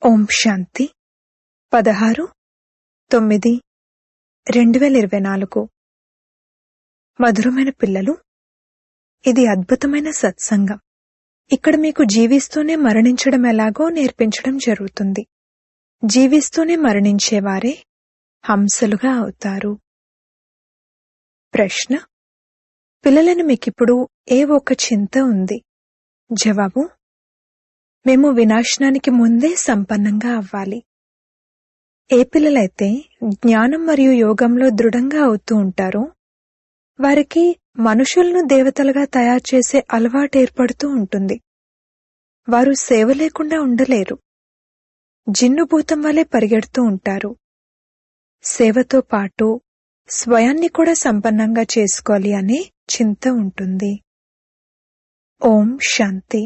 ఓం శాంతి పదహారు తొమ్మిది రెండు వేల ఇరవై నాలుగు మధురమైన పిల్లలు ఇది అద్భుతమైన సత్సంగం ఇక్కడ మీకు జీవిస్తూనే మరణించడం ఎలాగో నేర్పించడం జరుగుతుంది జీవిస్తూనే మరణించేవారే హంసలుగా అవుతారు ప్రశ్న పిల్లలను మీకిప్పుడు ఏ ఒక చింత ఉంది జవాబు మేము వినాశనానికి ముందే సంపన్నంగా అవ్వాలి ఏ పిల్లలైతే జ్ఞానం మరియు యోగంలో దృఢంగా అవుతూ ఉంటారో వారికి మనుషులను దేవతలుగా తయారు చేసే అలవాటు ఏర్పడుతూ ఉంటుంది వారు సేవ లేకుండా ఉండలేరు జిన్నుభూతం వలె పరిగెడుతూ ఉంటారు సేవతో పాటు స్వయాన్ని కూడా సంపన్నంగా చేసుకోవాలి అనే చింత ఉంటుంది ఓం శాంతి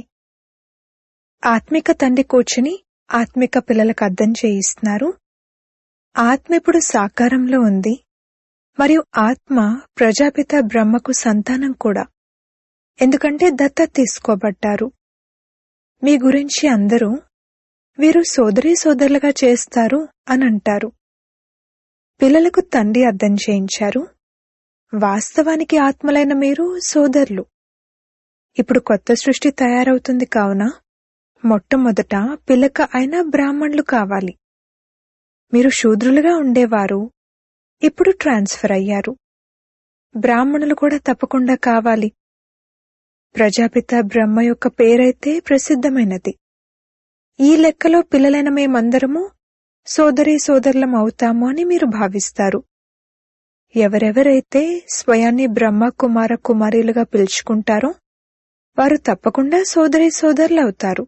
ఆత్మిక తండ్రి కూర్చుని ఆత్మిక పిల్లలకు అర్థం చేయిస్తున్నారు ఆత్మ ఇప్పుడు సాకారంలో ఉంది మరియు ఆత్మ ప్రజాపిత బ్రహ్మకు సంతానం కూడా ఎందుకంటే దత్త తీసుకోబడ్డారు మీ గురించి అందరూ వీరు సోదరీ సోదరులుగా చేస్తారు అని అంటారు పిల్లలకు తండ్రి అర్థం చేయించారు వాస్తవానికి ఆత్మలైన మీరు సోదరులు ఇప్పుడు కొత్త సృష్టి తయారవుతుంది కావున మొట్టమొదట పిలక అయిన బ్రాహ్మణులు కావాలి మీరు శూద్రులుగా ఉండేవారు ఇప్పుడు ట్రాన్స్ఫర్ అయ్యారు బ్రాహ్మణులు కూడా తప్పకుండా కావాలి ప్రజాపిత బ్రహ్మ యొక్క పేరైతే ప్రసిద్ధమైనది ఈ లెక్కలో పిల్లలైన మేమందరము సోదరి సోదరులం అవుతాము అని మీరు భావిస్తారు ఎవరెవరైతే స్వయాన్ని బ్రహ్మ కుమార కుమారీలుగా పిలుచుకుంటారో వారు తప్పకుండా సోదరి సోదరులు అవుతారు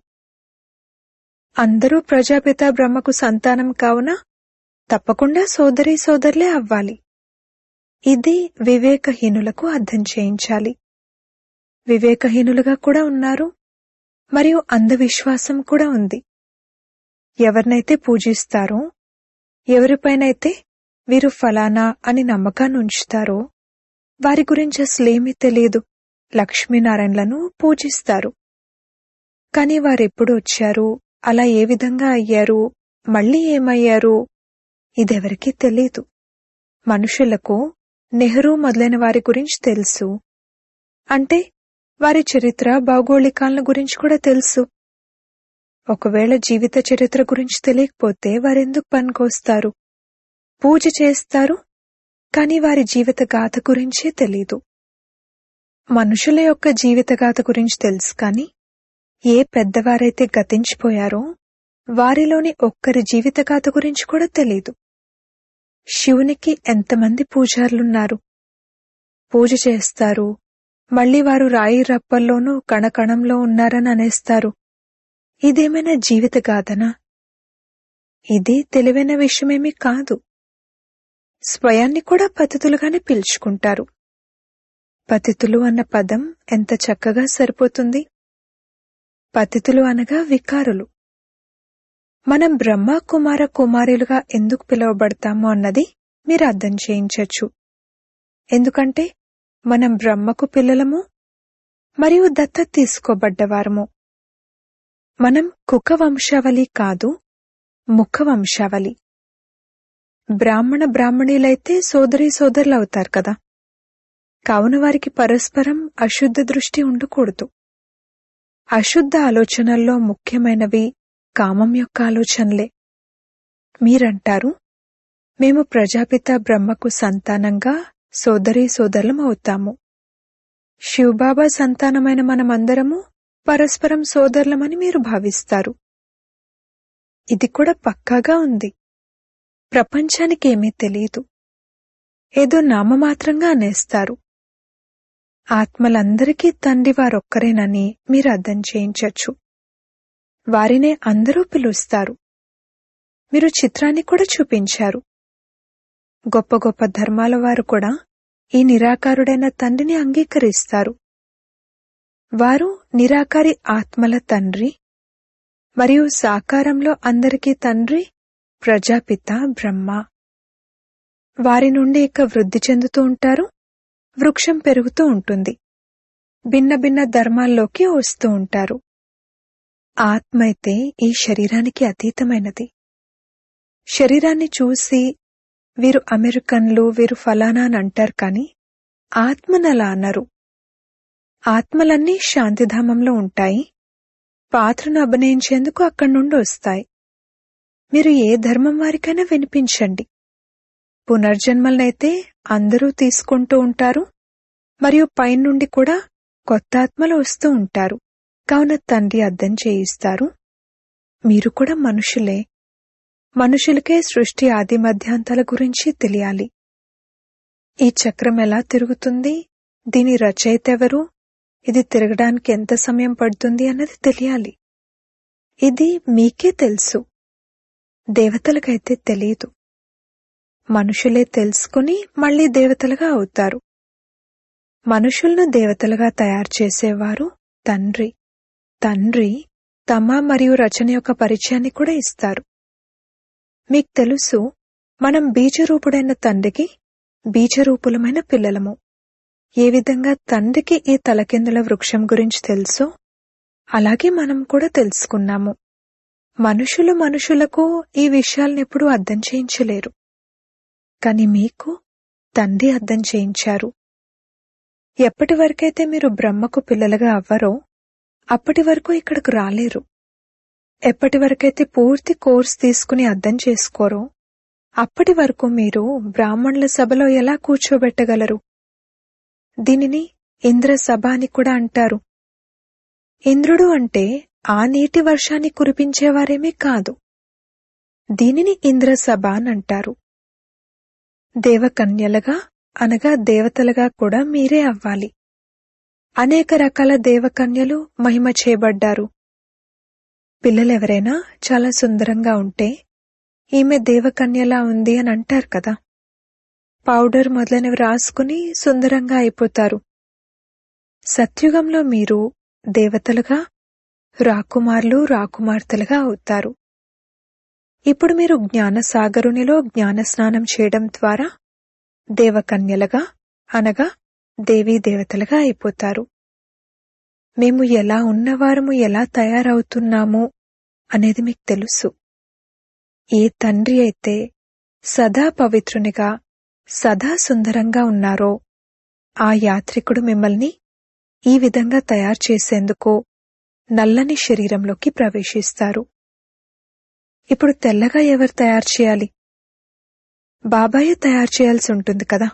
అందరూ ప్రజాపిత బ్రహ్మకు సంతానం కావున తప్పకుండా సోదరి సోదరులే అవ్వాలి ఇది వివేకహీనులకు అర్థం చేయించాలి వివేకహీనులుగా కూడా ఉన్నారు మరియు అంధవిశ్వాసం కూడా ఉంది ఎవరినైతే పూజిస్తారో ఎవరిపైనైతే వీరు ఫలానా అని నమ్మకాన్ని ఉంచుతారో వారి గురించి అసలేమీ తెలియదు లక్ష్మీనారాయణలను పూజిస్తారు కాని వారెప్పుడు వచ్చారు అలా ఏ విధంగా అయ్యారు మళ్ళీ ఏమయ్యారు ఇదెవరికీ తెలీదు మనుషులకు నెహ్రూ మొదలైన వారి గురించి తెలుసు అంటే వారి చరిత్ర భౌగోళికాలను గురించి కూడా తెలుసు ఒకవేళ జీవిత చరిత్ర గురించి తెలియకపోతే వారెందుకు పనికొస్తారు పూజ చేస్తారు కాని వారి జీవిత గాథ గురించే తెలీదు మనుషుల యొక్క జీవిత గాథ గురించి తెలుసు కాని ఏ పెద్దవారైతే గతించిపోయారో వారిలోని ఒక్కరి జీవిత గాథ గురించి కూడా తెలీదు శివునికి ఎంతమంది పూజారులున్నారు పూజ చేస్తారు మళ్ళీ వారు రాయి రప్పల్లోనూ కణకణంలో ఉన్నారని అనేస్తారు ఇదేమైనా జీవిత గాథనా ఇది తెలివైన విషయమేమీ కాదు స్వయాన్ని కూడా పతితులుగానే పిలుచుకుంటారు పతితులు అన్న పదం ఎంత చక్కగా సరిపోతుంది పతితులు అనగా వికారులు మనం బ్రహ్మ కుమార కుమారులుగా ఎందుకు పిలువబడతాము అన్నది మీరు అర్థం చేయించచ్చు ఎందుకంటే మనం బ్రహ్మకు పిల్లలము మరియు దత్త తీసుకోబడ్డవారము మనం కుక వంశావళి కాదు ముఖ వంశావళి బ్రాహ్మణ బ్రాహ్మణీలైతే సోదరి సోదరులు అవుతారు కదా కావున వారికి పరస్పరం అశుద్ధ దృష్టి ఉండకూడదు అశుద్ధ ఆలోచనల్లో ముఖ్యమైనవి కామం యొక్క ఆలోచనలే మీరంటారు మేము ప్రజాపిత బ్రహ్మకు సంతానంగా సోదరీ సోదరులం అవుతాము శివబాబా సంతానమైన మనమందరము పరస్పరం సోదరులమని మీరు భావిస్తారు ఇది కూడా పక్కాగా ఉంది ప్రపంచానికి ఏమీ తెలియదు ఏదో నామమాత్రంగా అనేస్తారు ఆత్మలందరికీ తండ్రి వారొక్కరేనని మీరు అర్థం చేయించచ్చు వారినే అందరూ పిలుస్తారు మీరు చిత్రాన్ని కూడా చూపించారు గొప్ప గొప్ప ధర్మాల వారు కూడా ఈ నిరాకారుడైన తండ్రిని అంగీకరిస్తారు వారు నిరాకారి ఆత్మల తండ్రి మరియు సాకారంలో అందరికీ తండ్రి ప్రజాపిత బ్రహ్మ వారి నుండి ఇక వృద్ధి చెందుతూ ఉంటారు వృక్షం పెరుగుతూ ఉంటుంది భిన్న భిన్న ధర్మాల్లోకి వస్తూ ఉంటారు ఆత్మ అయితే ఈ శరీరానికి అతీతమైనది శరీరాన్ని చూసి వీరు అమెరికన్లు వీరు ఫలానా అని అంటారు కాని ఆత్మనలా అన్నారు ఆత్మలన్నీ శాంతిధామంలో ఉంటాయి పాత్రను అభినయించేందుకు అక్కడి నుండి వస్తాయి మీరు ఏ ధర్మం వారికైనా వినిపించండి పునర్జన్మలనైతే అందరూ తీసుకుంటూ ఉంటారు మరియు పైనుండి కూడా కొత్త ఆత్మలు వస్తూ ఉంటారు కావున తండ్రి అర్థం చేయిస్తారు మీరు కూడా మనుషులే మనుషులకే సృష్టి ఆది మధ్యాంతాల గురించి తెలియాలి ఈ చక్రం ఎలా తిరుగుతుంది దీని రచయిత ఎవరు ఇది తిరగడానికి ఎంత సమయం పడుతుంది అన్నది తెలియాలి ఇది మీకే తెలుసు దేవతలకైతే తెలియదు మనుషులే తెలుసుకుని మళ్ళీ దేవతలుగా అవుతారు మనుషులను దేవతలుగా తయారు చేసేవారు తండ్రి తండ్రి తమ మరియు రచన యొక్క పరిచయాన్ని కూడా ఇస్తారు మీకు తెలుసు మనం బీజరూపుడైన తండ్రికి బీజరూపులమైన పిల్లలము ఏ విధంగా తండ్రికి ఈ తలకిందుల వృక్షం గురించి తెలుసో అలాగే మనం కూడా తెలుసుకున్నాము మనుషులు మనుషులకు ఈ విషయాలను ఎప్పుడూ అర్థం చేయించలేరు కాని మీకు తండ్రి అర్థం చేయించారు ఎప్పటి వరకైతే మీరు బ్రహ్మకు పిల్లలుగా అవ్వరో అప్పటి వరకు ఇక్కడకు రాలేరు ఎప్పటి వరకైతే పూర్తి కోర్స్ తీసుకుని అర్థం చేసుకోరో అప్పటి వరకు మీరు బ్రాహ్మణుల సభలో ఎలా కూర్చోబెట్టగలరు దీనిని ఇంద్ర సభ అని కూడా అంటారు ఇంద్రుడు అంటే ఆ నీటి వర్షాన్ని కురిపించేవారేమీ కాదు దీనిని ఇంద్ర సభ అని అంటారు దేవకన్యలుగా అనగా దేవతలుగా కూడా మీరే అవ్వాలి అనేక రకాల దేవకన్యలు మహిమ చేయబడ్డారు పిల్లలెవరైనా చాలా సుందరంగా ఉంటే ఈమె దేవకన్యలా ఉంది అని అంటారు కదా పౌడర్ మొదలైనవి రాసుకుని సుందరంగా అయిపోతారు సత్యుగంలో మీరు దేవతలుగా రాకుమార్లు రాకుమార్తెలుగా అవుతారు ఇప్పుడు మీరు జ్ఞానసాగరునిలో జ్ఞాన స్నానం చేయడం ద్వారా దేవకన్యలుగా అనగా దేవీ దేవతలుగా అయిపోతారు మేము ఎలా ఉన్నవారము ఎలా తయారవుతున్నాము అనేది మీకు తెలుసు ఏ తండ్రి అయితే సదా పవిత్రునిగా సదా సుందరంగా ఉన్నారో ఆ యాత్రికుడు మిమ్మల్ని ఈ విధంగా తయారు చేసేందుకు నల్లని శరీరంలోకి ప్రవేశిస్తారు ఇప్పుడు తెల్లగా ఎవరు తయారు చేయాలి బాబాయే తయారు చేయాల్సి ఉంటుంది కదా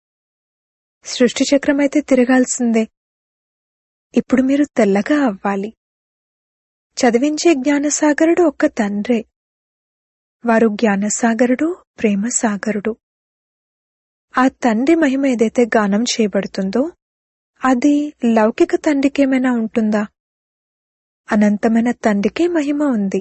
సృష్టి చక్రం అయితే తిరగాల్సిందే ఇప్పుడు మీరు తెల్లగా అవ్వాలి చదివించే జ్ఞానసాగరుడు ఒక్క తండ్రే వారు జ్ఞానసాగరుడు ప్రేమసాగరుడు ఆ తండ్రి మహిమ ఏదైతే గానం చేయబడుతుందో అది లౌకిక తండ్రికేమైనా ఉంటుందా అనంతమైన తండ్రికే మహిమ ఉంది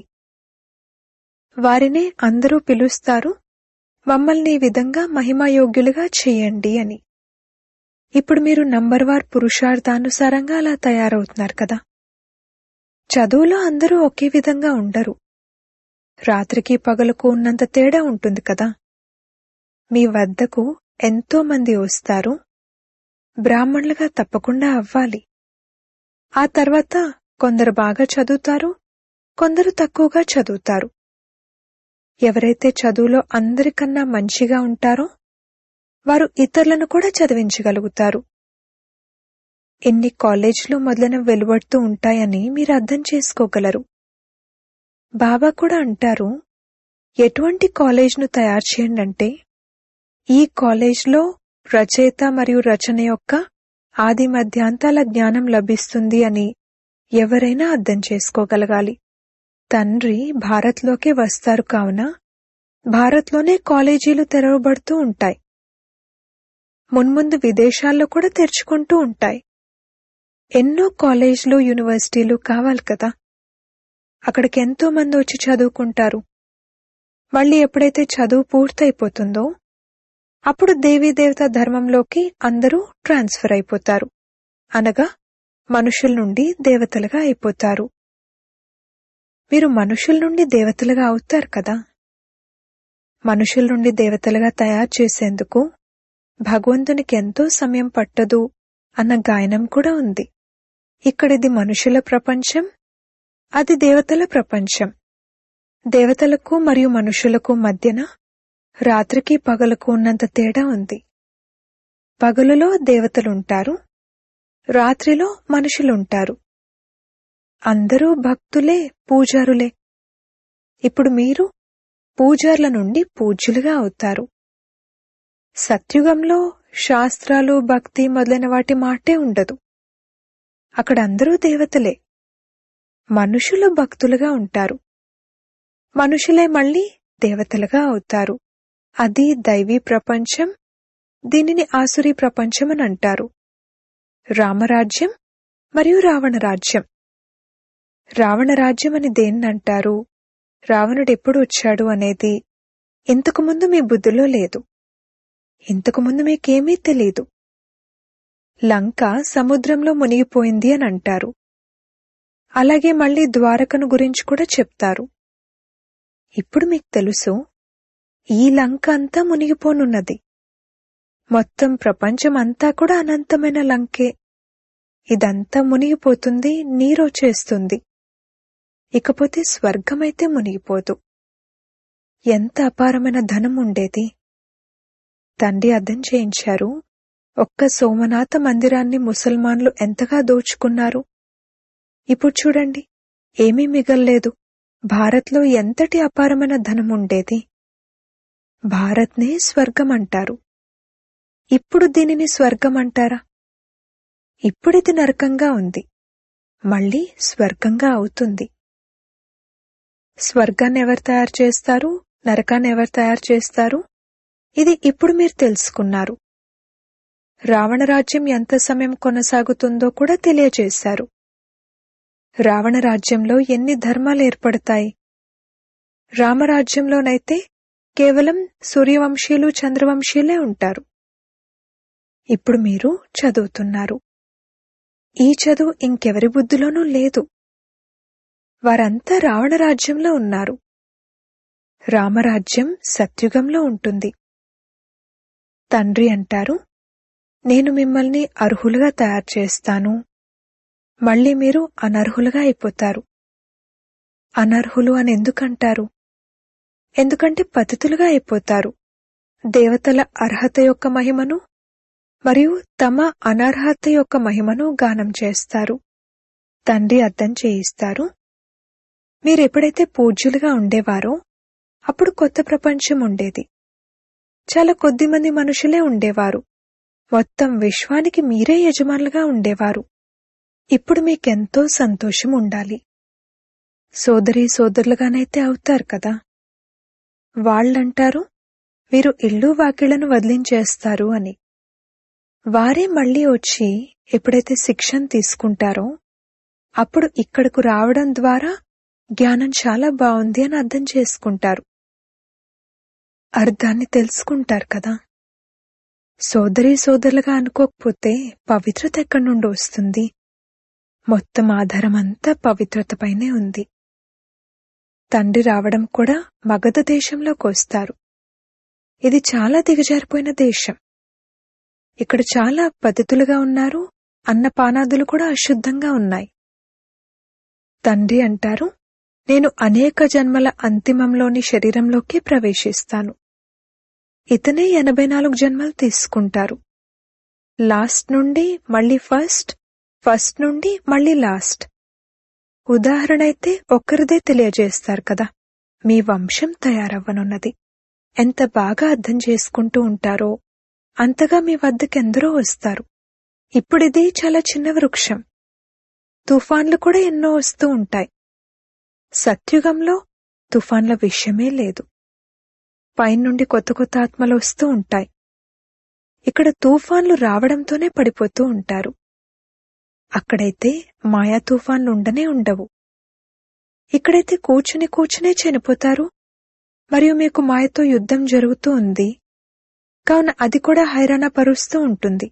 వారినే అందరూ పిలుస్తారు మమ్మల్ని ఈ విధంగా మహిమాయోగ్యులుగా చేయండి అని ఇప్పుడు మీరు నంబర్ వార్ పురుషార్థానుసారంగా అలా తయారవుతున్నారు కదా చదువులో అందరూ ఒకే విధంగా ఉండరు రాత్రికి పగలకు ఉన్నంత తేడా ఉంటుంది కదా మీ వద్దకు ఎంతో మంది వస్తారు బ్రాహ్మణులుగా తప్పకుండా అవ్వాలి ఆ తర్వాత కొందరు బాగా చదువుతారు కొందరు తక్కువగా చదువుతారు ఎవరైతే చదువులో అందరికన్నా మంచిగా ఉంటారో వారు ఇతరులను కూడా చదివించగలుగుతారు ఎన్ని కాలేజీలు మొదలైన వెలువడుతూ ఉంటాయని మీరు అర్థం చేసుకోగలరు బాబా కూడా అంటారు ఎటువంటి కాలేజ్ను తయారు చేయండి అంటే ఈ కాలేజ్లో రచయిత మరియు రచన యొక్క ఆది మధ్యాంతాల జ్ఞానం లభిస్తుంది అని ఎవరైనా అర్థం చేసుకోగలగాలి తండ్రి భారత్లోకే వస్తారు కావున భారత్లోనే కాలేజీలు తెరవబడుతూ ఉంటాయి మున్ముందు విదేశాల్లో కూడా తెరుచుకుంటూ ఉంటాయి ఎన్నో కాలేజీలు యూనివర్సిటీలు కావాలి కదా అక్కడికి ఎంతో మంది వచ్చి చదువుకుంటారు మళ్ళీ ఎప్పుడైతే చదువు పూర్తయిపోతుందో అప్పుడు దేవీ దేవత ధర్మంలోకి అందరూ ట్రాన్స్ఫర్ అయిపోతారు అనగా మనుషుల నుండి దేవతలుగా అయిపోతారు మీరు మనుషుల నుండి దేవతలుగా అవుతారు కదా మనుషుల నుండి దేవతలుగా తయారు చేసేందుకు భగవంతునికి ఎంతో సమయం పట్టదు అన్న గాయనం కూడా ఉంది ఇక్కడిది మనుషుల ప్రపంచం అది దేవతల ప్రపంచం దేవతలకు మరియు మనుషులకు మధ్యన రాత్రికి పగలకు ఉన్నంత తేడా ఉంది పగలులో దేవతలుంటారు రాత్రిలో మనుషులుంటారు అందరూ భక్తులే పూజారులే ఇప్పుడు మీరు పూజార్ల నుండి పూజ్యులుగా అవుతారు సత్యుగంలో శాస్త్రాలు భక్తి మొదలైన వాటి మాటే ఉండదు అక్కడ అందరూ దేవతలే మనుషులు భక్తులుగా ఉంటారు మనుషులే మళ్ళీ దేవతలుగా అవుతారు అది దైవీ ప్రపంచం దీనిని ఆసురీ ప్రపంచం అని అంటారు రామరాజ్యం మరియు రావణ రాజ్యం రావణ రాజ్యం అని దేన్నంటారు రావణుడు ఎప్పుడు వచ్చాడు అనేది ఇంతకుముందు మీ బుద్ధిలో లేదు ఇంతకుముందు మీకేమీ తెలీదు లంక సముద్రంలో మునిగిపోయింది అని అంటారు అలాగే మళ్ళీ ద్వారకను గురించి కూడా చెప్తారు ఇప్పుడు మీకు తెలుసు ఈ లంక అంతా మునిగిపోనున్నది మొత్తం ప్రపంచం అంతా కూడా అనంతమైన లంకే ఇదంతా మునిగిపోతుంది నీరొచ్చేస్తుంది ఇకపోతే స్వర్గమైతే మునిగిపోదు ఎంత అపారమైన ధనం ఉండేది తండ్రి అర్థం చేయించారు ఒక్క సోమనాథ మందిరాన్ని ముసల్మాన్లు ఎంతగా దోచుకున్నారు ఇప్పుడు చూడండి ఏమీ మిగల్లేదు భారత్లో ఎంతటి అపారమైన ధనం ఉండేది భారత్నే స్వర్గం అంటారు ఇప్పుడు దీనిని స్వర్గం అంటారా ఇప్పుడిది నరకంగా ఉంది మళ్ళీ స్వర్గంగా అవుతుంది స్వర్గాన్ని ఎవరు తయారు చేస్తారు నరకాన్ని ఎవరు తయారు చేస్తారు ఇది ఇప్పుడు మీరు తెలుసుకున్నారు రావణ రాజ్యం ఎంత సమయం కొనసాగుతుందో కూడా తెలియజేశారు రావణ రాజ్యంలో ఎన్ని ధర్మాలు ఏర్పడతాయి రామరాజ్యంలోనైతే కేవలం సూర్యవంశీయులు చంద్రవంశీయులే ఉంటారు ఇప్పుడు మీరు చదువుతున్నారు ఈ చదువు ఇంకెవరి బుద్ధిలోనూ లేదు వారంతా రావణ రాజ్యంలో ఉన్నారు రామరాజ్యం సత్యుగంలో ఉంటుంది తండ్రి అంటారు నేను మిమ్మల్ని అర్హులుగా తయారు చేస్తాను మళ్ళీ మీరు అనర్హులుగా అయిపోతారు అనర్హులు అని ఎందుకంటారు ఎందుకంటే పతితులుగా అయిపోతారు దేవతల అర్హత యొక్క మహిమను మరియు తమ అనర్హత యొక్క మహిమను గానం చేస్తారు తండ్రి అర్థం చేయిస్తారు మీరెప్పుడైతే పూజ్యులుగా ఉండేవారో అప్పుడు కొత్త ప్రపంచం ఉండేది చాలా కొద్దిమంది మనుషులే ఉండేవారు మొత్తం విశ్వానికి మీరే యజమానులుగా ఉండేవారు ఇప్పుడు మీకెంతో సంతోషం ఉండాలి సోదరీ సోదరులుగానైతే అవుతారు కదా వాళ్ళంటారు వీరు ఇల్లు వాకిళ్లను వదిలించేస్తారు అని వారే మళ్ళీ వచ్చి ఎప్పుడైతే శిక్షణ తీసుకుంటారో అప్పుడు ఇక్కడకు రావడం ద్వారా జ్ఞానం చాలా బాగుంది అని అర్థం చేసుకుంటారు అర్థాన్ని తెలుసుకుంటారు కదా సోదరి సోదరులుగా అనుకోకపోతే పవిత్రత ఎక్కడి నుండి వస్తుంది మొత్తం ఆధారం అంతా పవిత్రతపైనే ఉంది తండ్రి రావడం కూడా మగధ దేశంలోకి వస్తారు ఇది చాలా దిగజారిపోయిన దేశం ఇక్కడ చాలా పద్ధతులుగా ఉన్నారు అన్నపానాదులు కూడా అశుద్ధంగా ఉన్నాయి తండ్రి అంటారు నేను అనేక జన్మల అంతిమంలోని శరీరంలోకి ప్రవేశిస్తాను ఇతనే ఎనభై నాలుగు జన్మలు తీసుకుంటారు లాస్ట్ నుండి మళ్ళీ ఫస్ట్ ఫస్ట్ నుండి మళ్ళీ లాస్ట్ ఉదాహరణ అయితే ఒక్కరిదే తెలియజేస్తారు కదా మీ వంశం తయారవ్వనున్నది ఎంత బాగా అర్థం చేసుకుంటూ ఉంటారో అంతగా మీ వద్దకెందరో వస్తారు ఇప్పుడిది చాలా చిన్న వృక్షం తుఫాన్లు కూడా ఎన్నో వస్తూ ఉంటాయి సత్యుగంలో తుఫాన్ల విషయమే లేదు పైనుండి కొత్త కొత్త ఆత్మలు వస్తూ ఉంటాయి ఇక్కడ తుఫాన్లు రావడంతోనే పడిపోతూ ఉంటారు అక్కడైతే మాయా తుఫాన్లు ఉండనే ఉండవు ఇక్కడైతే కూర్చుని కూర్చునే చనిపోతారు మరియు మీకు మాయతో యుద్ధం జరుగుతూ ఉంది కావున అది కూడా హైరాణ పరుస్తూ ఉంటుంది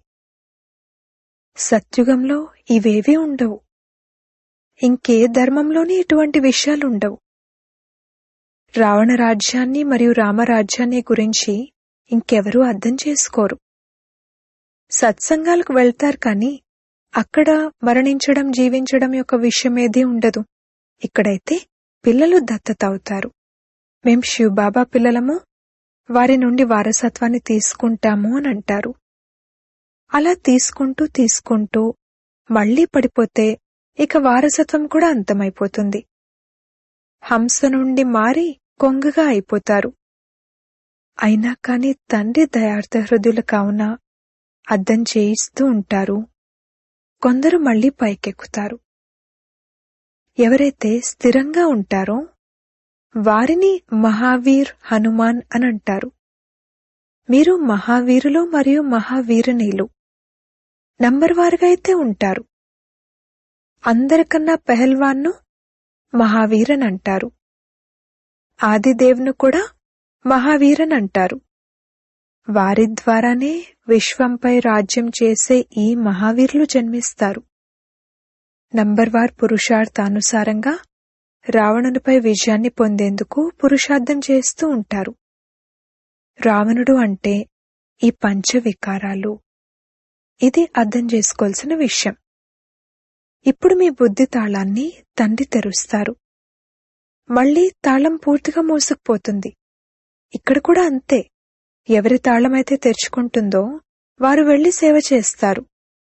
సత్యుగంలో ఇవేవీ ఉండవు ఇంకే ధర్మంలోని ఇటువంటి విషయాలు ఉండవు రావణ రాజ్యాన్ని మరియు రామరాజ్యాన్ని గురించి ఇంకెవరూ అర్థం చేసుకోరు సత్సంగాలకు వెళ్తారు కానీ అక్కడ మరణించడం జీవించడం యొక్క విషయం ఏదీ ఉండదు ఇక్కడైతే పిల్లలు దత్తత అవుతారు మేం శివబాబా పిల్లలము వారి నుండి వారసత్వాన్ని తీసుకుంటాము అని అంటారు అలా తీసుకుంటూ తీసుకుంటూ మళ్లీ పడిపోతే ఇక వారసత్వం కూడా అంతమైపోతుంది హంస నుండి మారి కొంగగా అయిపోతారు అయినా కాని తండ్రి దయార్థ హృదయులు కావున అద్దం చేయిస్తూ ఉంటారు కొందరు మళ్లీ పైకెక్కుతారు ఎవరైతే స్థిరంగా ఉంటారో వారిని మహావీర్ హనుమాన్ అని అంటారు మీరు మహావీరులు మరియు మహావీరనీలు నంబర్ వారుగా అయితే ఉంటారు అందరికన్నా పెహల్వాన్ను మహావీరన్ అంటారు ఆదిదేవ్ను కూడా మహావీరన్ అంటారు వారి ద్వారానే విశ్వంపై రాజ్యం చేసే ఈ మహావీరులు జన్మిస్తారు నంబర్వార్ పురుషార్థానుసారంగా రావణునిపై విజయాన్ని పొందేందుకు పురుషార్థం చేస్తూ ఉంటారు రావణుడు అంటే ఈ పంచ వికారాలు ఇది అర్థం చేసుకోవాల్సిన విషయం ఇప్పుడు మీ బుద్ధి తాళాన్ని తండ్రి తెరుస్తారు మళ్ళీ తాళం పూర్తిగా మూసుకుపోతుంది ఇక్కడ కూడా అంతే ఎవరి తాళమైతే తెరుచుకుంటుందో వారు వెళ్లి సేవ చేస్తారు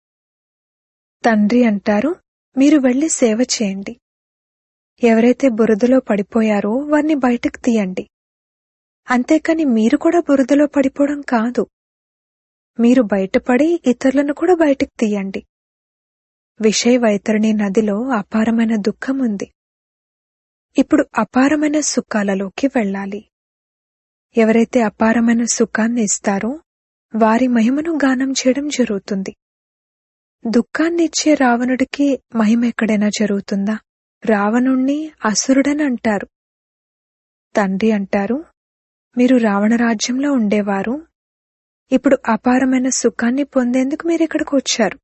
తండ్రి అంటారు మీరు వెళ్లి సేవ చేయండి ఎవరైతే బురదలో పడిపోయారో వారిని బయటకు తీయండి అంతేకాని మీరు కూడా బురదలో పడిపోవడం కాదు మీరు బయటపడి ఇతరులను కూడా బయటకు తీయండి విషయ వైతరణి నదిలో అపారమైన దుఃఖం ఉంది ఇప్పుడు అపారమైన సుఖాలలోకి వెళ్ళాలి ఎవరైతే అపారమైన సుఖాన్ని ఇస్తారో వారి మహిమను గానం చేయడం జరుగుతుంది దుఃఖాన్నిచ్చే రావణుడికి మహిమ ఎక్కడైనా జరుగుతుందా రావణుణ్ణి అసురుడని అంటారు తండ్రి అంటారు మీరు రావణ రాజ్యంలో ఉండేవారు ఇప్పుడు అపారమైన సుఖాన్ని పొందేందుకు మీరు ఇక్కడికి వచ్చారు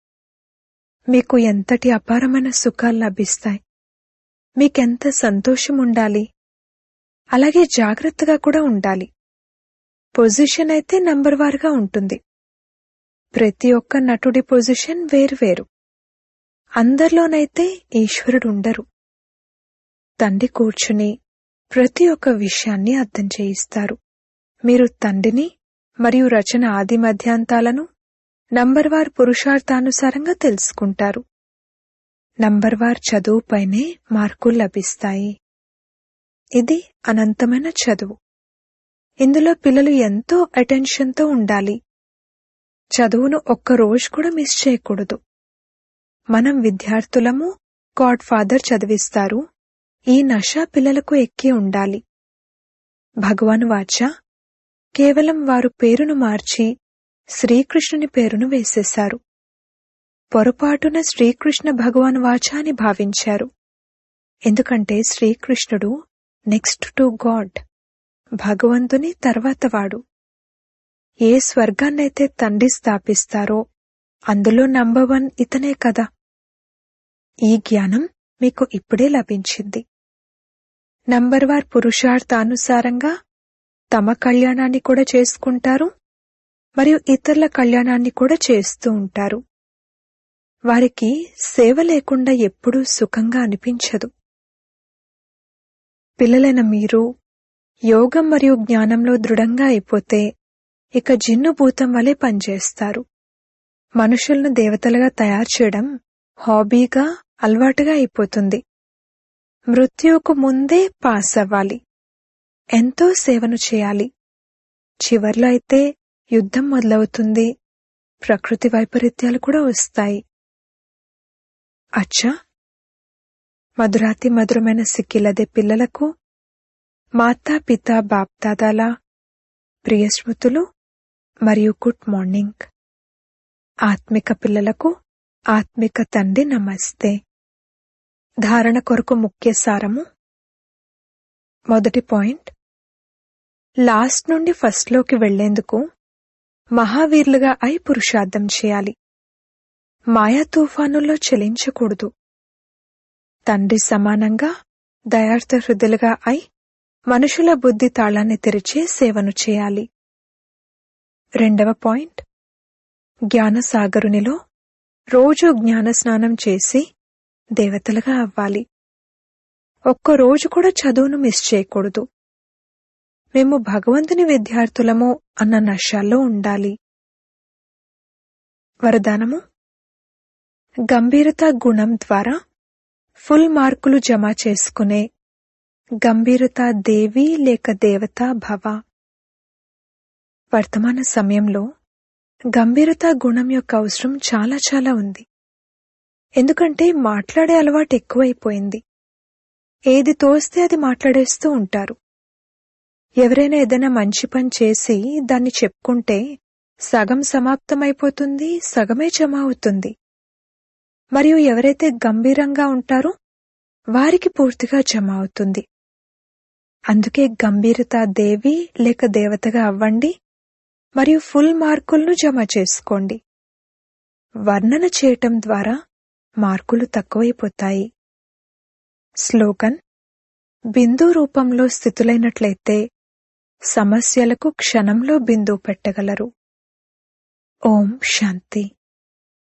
మీకు ఎంతటి అపారమైన సుఖాలు లభిస్తాయి మీకెంత సంతోషం ఉండాలి అలాగే జాగ్రత్తగా కూడా ఉండాలి పొజిషన్ అయితే నంబర్ వారుగా ఉంటుంది ప్రతి ఒక్క నటుడి పొజిషన్ వేరువేరు అందరిలోనైతే ఈశ్వరుడు ఉండరు తండ్రి కూర్చుని ప్రతి ఒక్క విషయాన్ని అర్థం చేయిస్తారు మీరు తండ్రిని మరియు రచన ఆది మధ్యాంతాలను నంబర్వార్ పురుషార్థానుసారంగా తెలుసుకుంటారు నంబర్వార్ చదువుపైనే మార్కులు లభిస్తాయి ఇది అనంతమైన చదువు ఇందులో పిల్లలు ఎంతో అటెన్షన్తో ఉండాలి చదువును ఒక్క రోజు కూడా మిస్ చేయకూడదు మనం విద్యార్థులము గాడ్ ఫాదర్ చదివిస్తారు ఈ నష పిల్లలకు ఎక్కి ఉండాలి భగవాను వాచ కేవలం వారు పేరును మార్చి శ్రీకృష్ణుని పేరును వేసేశారు పొరపాటున శ్రీకృష్ణ భగవాన్ వాచ అని భావించారు ఎందుకంటే శ్రీకృష్ణుడు నెక్స్ట్ టు గాడ్ భగవంతుని తర్వాత వాడు ఏ స్వర్గాన్నైతే తండ్రి స్థాపిస్తారో అందులో నంబర్ వన్ ఇతనే కదా ఈ జ్ఞానం మీకు ఇప్పుడే లభించింది నంబర్ వార్ పురుషార్థానుసారంగా తమ కళ్యాణాన్ని కూడా చేసుకుంటారు మరియు ఇతరుల కళ్యాణాన్ని కూడా చేస్తూ ఉంటారు వారికి సేవ లేకుండా ఎప్పుడూ సుఖంగా అనిపించదు పిల్లలైన మీరు యోగం మరియు జ్ఞానంలో దృఢంగా అయిపోతే ఇక జిన్ను భూతం వలె పనిచేస్తారు మనుషులను దేవతలుగా తయారు చేయడం హాబీగా అలవాటుగా అయిపోతుంది మృత్యువుకు ముందే పాస్ అవ్వాలి ఎంతో సేవను చేయాలి చివర్లో అయితే యుద్ధం మొదలవుతుంది ప్రకృతి వైపరీత్యాలు కూడా వస్తాయి అచ్చా మధురాతి మధురమైన సిక్కిలదే పిల్లలకు మాతా పిత బాప్దాదాల ప్రియ స్మృతులు మరియు గుడ్ మార్నింగ్ ఆత్మిక పిల్లలకు ఆత్మిక తండ్రి నమస్తే ధారణ కొరకు ముఖ్య సారము మొదటి పాయింట్ లాస్ట్ నుండి ఫస్ట్లోకి వెళ్లేందుకు మహావీర్లుగా అయి పురుషార్థం చేయాలి మాయా తుఫానుల్లో చెలించకూడదు తండ్రి సమానంగా దయార్థ హృదయులుగా అయి మనుషుల బుద్ధి తాళాన్ని తెరిచే సేవను చేయాలి రెండవ పాయింట్ జ్ఞానసాగరునిలో రోజు జ్ఞాన స్నానం చేసి దేవతలుగా అవ్వాలి ఒక్క రోజు కూడా చదువును మిస్ చేయకూడదు మేము భగవంతుని విద్యార్థులము అన్న నశాల్లో ఉండాలి వరదానము గంభీరత గుణం ద్వారా ఫుల్ మార్కులు జమ చేసుకునే గంభీరత దేవి లేక దేవత భవ వర్తమాన సమయంలో గంభీరత గుణం యొక్క అవసరం చాలా చాలా ఉంది ఎందుకంటే మాట్లాడే అలవాటు ఎక్కువైపోయింది ఏది తోస్తే అది మాట్లాడేస్తూ ఉంటారు ఎవరైనా ఏదైనా మంచి పని చేసి దాన్ని చెప్పుకుంటే సగం సమాప్తమైపోతుంది సగమే జమ అవుతుంది మరియు ఎవరైతే గంభీరంగా ఉంటారో వారికి పూర్తిగా జమ అవుతుంది అందుకే గంభీరత దేవి లేక దేవతగా అవ్వండి మరియు ఫుల్ మార్కులను జమ చేసుకోండి వర్ణన చేయటం ద్వారా మార్కులు తక్కువైపోతాయి స్లోగన్ బిందు రూపంలో స్థితులైనట్లయితే సమస్యలకు క్షణంలో బిందు పెట్టగలరు ఓం శాంతి